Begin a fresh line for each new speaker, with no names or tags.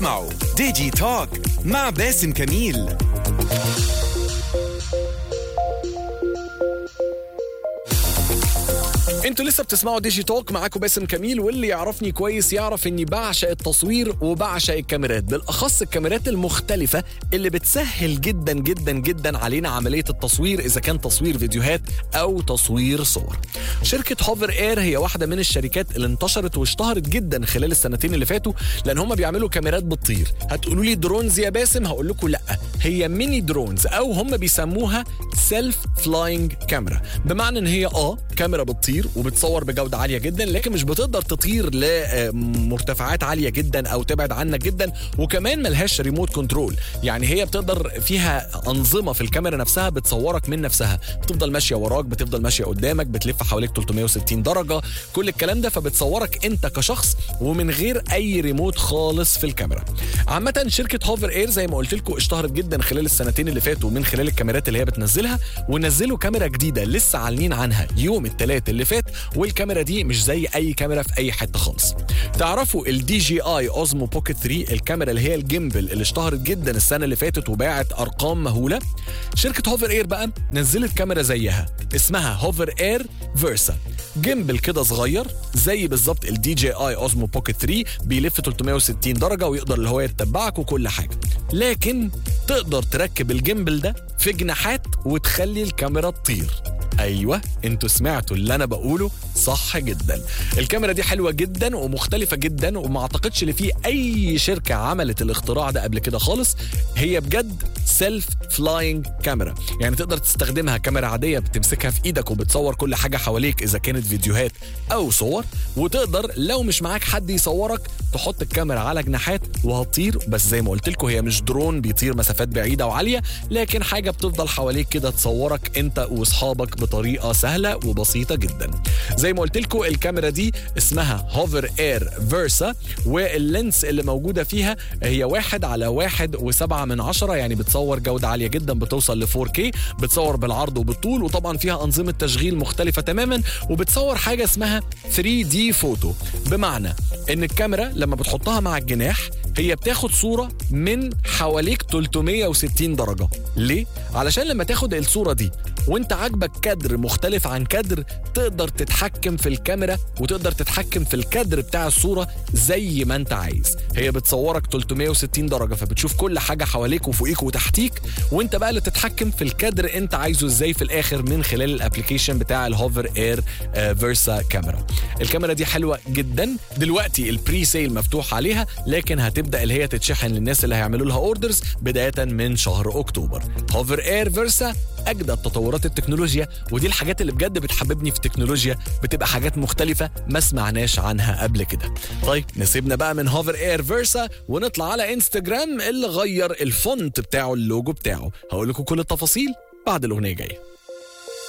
معه ديجي توك مع باسم كميل
انتوا لسه بتسمعوا ديجي توك معاكم باسم كميل واللي يعرفني كويس يعرف اني بعشق التصوير وبعشق الكاميرات بالاخص الكاميرات المختلفه اللي بتسهل جدا جدا جدا علينا عمليه التصوير اذا كان تصوير فيديوهات او تصوير صور شركه هوفر اير هي واحده من الشركات اللي انتشرت واشتهرت جدا خلال السنتين اللي فاتوا لان هم بيعملوا كاميرات بتطير هتقولوا لي درونز يا باسم هقول لكم لا هي ميني درونز او هم بيسموها سيلف فلاينج كاميرا بمعنى ان هي اه كاميرا بتطير وبتصور بجوده عاليه جدا لكن مش بتقدر تطير لمرتفعات عاليه جدا او تبعد عنك جدا وكمان ملهاش ريموت كنترول يعني هي بتقدر فيها انظمه في الكاميرا نفسها بتصورك من نفسها بتفضل ماشيه وراك بتفضل ماشيه قدامك بتلف حواليك 360 درجه كل الكلام ده فبتصورك انت كشخص ومن غير اي ريموت خالص في الكاميرا عامه شركه هوفر اير زي ما قلت لكم اشتهرت جدا خلال السنتين اللي فاتوا من خلال الكاميرات اللي هي بتنزلها ونزلوا كاميرا جديده لسه عالنين عنها يوم الثلاث اللي فات والكاميرا دي مش زي اي كاميرا في اي حته خالص تعرفوا الدي جي اي اوزمو بوكيت 3 الكاميرا اللي هي الجيمبل اللي اشتهرت جدا السنه اللي فاتت وباعت ارقام مهوله شركه هوفر اير بقى نزلت كاميرا زيها اسمها هوفر اير فيرسا جيمبل كده صغير زي بالظبط الدي جي اي اوزمو بوكيت 3 بيلف 360 درجه ويقدر اللي هو يتبعك وكل حاجه لكن تقدر تركب الجيمبل ده في جناحات وتخلي الكاميرا تطير ايوه انتوا سمعتوا اللي انا بقوله صح جدا الكاميرا دي حلوه جدا ومختلفه جدا وما اعتقدش ان في اي شركه عملت الاختراع ده قبل كده خالص هي بجد سيلف فلاينج كاميرا يعني تقدر تستخدمها كاميرا عاديه بتمسكها في ايدك وبتصور كل حاجه حواليك اذا كانت فيديوهات او صور وتقدر لو مش معاك حد يصورك تحط الكاميرا على جناحات وهتطير بس زي ما قلت لكم هي مش درون بيطير مسافات بعيده وعاليه لكن حاجه بتفضل حواليك كده تصورك انت واصحابك بطريقه سهله وبسيطه جدا زي ما قلت لكم الكاميرا دي اسمها هوفر اير فيرسا واللينس اللي موجوده فيها هي واحد على واحد وسبعة من عشرة يعني بتصور جودة عالية جدا بتوصل ل 4K بتصور بالعرض وبالطول وطبعا فيها أنظمة تشغيل مختلفة تماما وبتصور حاجة اسمها 3D فوتو بمعنى ان الكاميرا لما بتحطها مع الجناح هي بتاخد صورة من حواليك 360 درجة ليه؟ علشان لما تاخد الصورة دي وانت عاجبك كادر مختلف عن كادر تقدر تتحكم في الكاميرا وتقدر تتحكم في الكادر بتاع الصورة زي ما انت عايز هي بتصورك 360 درجة فبتشوف كل حاجة حواليك وفوقيك وتحتيك وانت بقى اللي تتحكم في الكادر انت عايزه ازاي في الاخر من خلال الابلكيشن بتاع الهوفر اير فيرسا كاميرا الكاميرا دي حلوة جدا دلوقتي البري سيل مفتوح عليها لكن هتبدا اللي هي تتشحن للناس اللي هيعملوا لها اوردرز بدايه من شهر اكتوبر هوفر اير فيرسا اجدد تطورات التكنولوجيا ودي الحاجات اللي بجد بتحببني في التكنولوجيا بتبقى حاجات مختلفه ما سمعناش عنها قبل كده طيب نسيبنا بقى من هوفر اير فيرسا ونطلع على انستجرام اللي غير الفونت بتاعه اللوجو بتاعه هقول لكم كل التفاصيل بعد الاغنيه جايه